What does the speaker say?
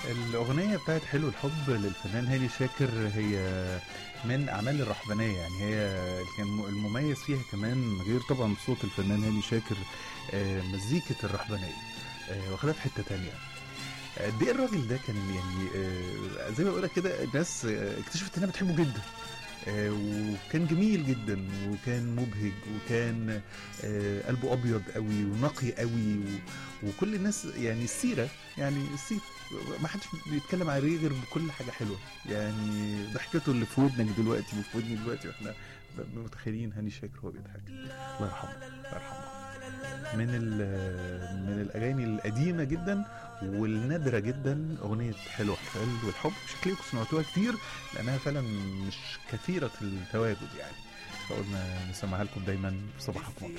الأغنية بتاعت حلو الحب للفنان هاني شاكر هي من أعمال الرحبانية يعني هي كان المميز فيها كمان غير طبعا صوت الفنان هاني شاكر آه، مزيكة الرحبانية آه، واخدها في حتة تانية قد ايه الراجل ده كان يعني آه، زي ما بقول لك كده الناس آه، اكتشفت انها بتحبه جدا آه، وكان جميل جدا وكان مبهج وكان آه، قلبه ابيض قوي ونقي قوي و- وكل الناس يعني السيره يعني السيره ما حدش بيتكلم عليه غير بكل حاجه حلوه يعني ضحكته اللي في ودنك دلوقتي وفي ودني دلوقتي واحنا ب- متخيلين هاني شاكر وهو بيضحك الله يرحمه الله يرحمه من ال- من الاغاني القديمه جدا والنادره جدا اغنيه حلو حلو والحب مش هتلاقيكم سمعتوها كتير لانها فعلا مش كثيره التواجد يعني فقلنا نسمعها لكم دايما في صباحكم